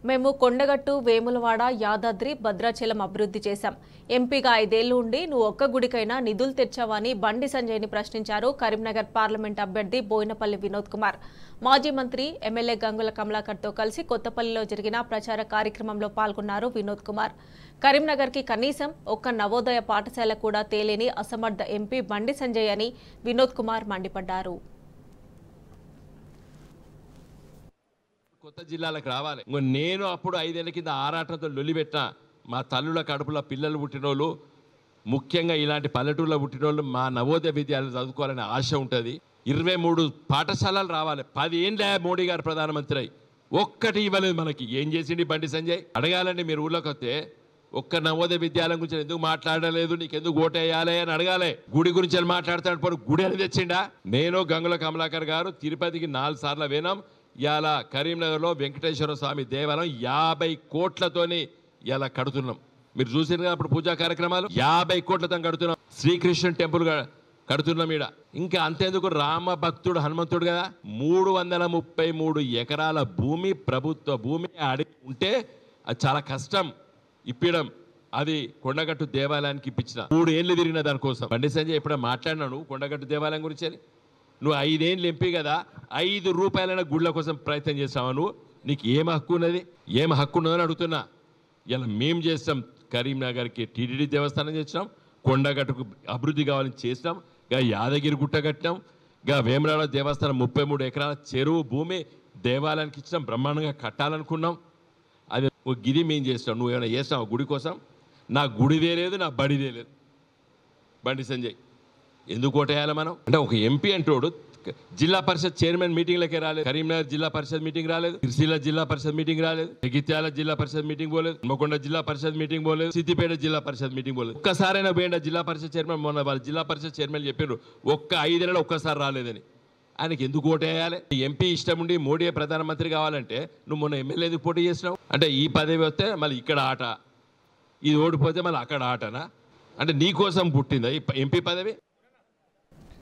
మేము కొండగట్టు వేములవాడ యాదాద్రి భద్రాచలం అభివృద్ధి చేశాం ఎంపీగా ఐదేళ్లు ఉండి నువ్వు ఒక్క గుడికైనా నిధులు తెచ్చావని బండి సంజయ్ని ప్రశ్నించారు కరీంనగర్ పార్లమెంట్ అభ్యర్థి బోయినపల్లి వినోద్ కుమార్ మాజీ మంత్రి ఎమ్మెల్యే గంగుల కమలాకర్తో కలిసి కొత్తపల్లిలో జరిగిన ప్రచార కార్యక్రమంలో పాల్గొన్నారు వినోద్ కుమార్ కరీంనగర్కి కనీసం ఒక్క నవోదయ పాఠశాల కూడా తేలేని అసమర్థ ఎంపీ బండి సంజయ్ అని వినోద్ కుమార్ మండిపడ్డారు కొత్త జిల్లాలకు రావాలి ఇంకో నేను అప్పుడు ఐదేళ్ల కింద ఆరాటంతో లొల్లిపెట్టిన మా తల్లుల కడుపులో పిల్లలు పుట్టినోళ్ళు ముఖ్యంగా ఇలాంటి పల్లెటూరులో పుట్టినోళ్ళు మా నవోదయ విద్యాలయం చదువుకోవాలనే ఆశ ఉంటుంది ఇరవై మూడు పాఠశాలలు రావాలి పది ఏండ్లే మోడీ గారు ప్రధానమంత్రి అయి ఒక్కటి ఇవ్వలేదు మనకి ఏం చేసిండి బండి సంజయ్ అడగాలండి మీరు ఊళ్ళోకి వస్తే ఒక్క నవోదయ విద్యాలయం గురించి ఎందుకు మాట్లాడలేదు నీకు ఎందుకు ఓటేయాలి అని అడగాలి గుడి గురించి అని మాట్లాడతాడు పోనీ గుడి అని తెచ్చిండా నేను గంగుల కమలాకర్ గారు తిరుపతికి నాలుగు సార్లు వినాం ఇవాళ కరీంనగర్లో వెంకటేశ్వర స్వామి దేవాలయం యాభై కోట్లతోని ఇలా కడుతున్నాం మీరు చూసిన కదా అప్పుడు పూజా కార్యక్రమాలు యాభై కోట్లతో కడుతున్నాం శ్రీకృష్ణ టెంపుల్ గా- కడుతున్నాం ఈడ ఇంకా అంతేందుకు రామ భక్తుడు హనుమంతుడు కదా మూడు వందల ముప్పై మూడు ఎకరాల భూమి ప్రభుత్వ భూమి అడిగి ఉంటే అది చాలా కష్టం ఇప్పించడం అది కొండగట్టు దేవాలయానికి ఇప్పించిన మూడు ఏళ్ళు తిరిగిన దానికోసం బండి సంజయ్ ఎప్పుడో మాట్లాడినాను కొండగట్టు దేవాలయం గురించి అని నువ్వు ఐదేళ్ళు ఎంపీ కదా ఐదు రూపాయలైన గుళ్ళ కోసం ప్రయత్నం చేస్తావా నువ్వు నీకు ఏం హక్కు ఉన్నది ఏం హక్కు ఉన్నదని అడుగుతున్నా ఇలా మేం చేస్తాం కరీంనగర్కి టీటీడీ దేవస్థానం చేసినాం కొండగట్టుకు అభివృద్ధి కావాలని చేసినాం గా యాదగిరి గుట్ట కట్టినాం గా వేమరాడ దేవస్థానం ముప్పై మూడు ఎకరాల చెరువు భూమి దేవాలయానికి ఇచ్చినాం బ్రహ్మాండంగా కట్టాలనుకున్నాం అది ఓ గిరి మేం చేసినాం నువ్వు ఏమైనా చేసినావు గుడి కోసం నా గుడిదే లేదు నా బడిదే లేదు బండి సంజయ్ ఎందుకు ఓటేయాలి మనం అంటే ఒక ఎంపీ అంటోడు జిల్లా పరిషత్ చైర్మన్ మీటింగ్లకే రాలేదు కరీంనగర్ జిల్లా పరిషత్ మీటింగ్ రాలేదు సిరిసిల్ల జిల్లా పరిషత్ మీటింగ్ రాలేదు జగిత్యాల జిల్లా పరిషత్ మీటింగ్ పోలేదు హన్మకొండ జిల్లా పరిషత్ మీటింగ్ పోలేదు సిద్దిపేట జిల్లా పరిషత్ మీటింగ్ పోలేదు ఒక్కసారైనా పోయిండా జిల్లా పరిషత్ చైర్మన్ మొన్న వాళ్ళ జిల్లా పరిషత్ చైర్మన్ చెప్పారు ఒక్క ఐదేళ్ళలో ఒక్కసారి రాలేదని ఆయనకి ఎందుకు ఓటేయాలి ఎంపీ ఇష్టం ఉండి మోడీ ప్రధానమంత్రి కావాలంటే నువ్వు మొన్న ఎమ్మెల్యే ఎందుకు పోటీ చేసినావు అంటే ఈ పదవి వస్తే మళ్ళీ ఇక్కడ ఆట ఇది ఓడిపోతే మళ్ళీ అక్కడ ఆటనా అంటే నీ కోసం పుట్టిందా ఈ ఎంపీ పదవి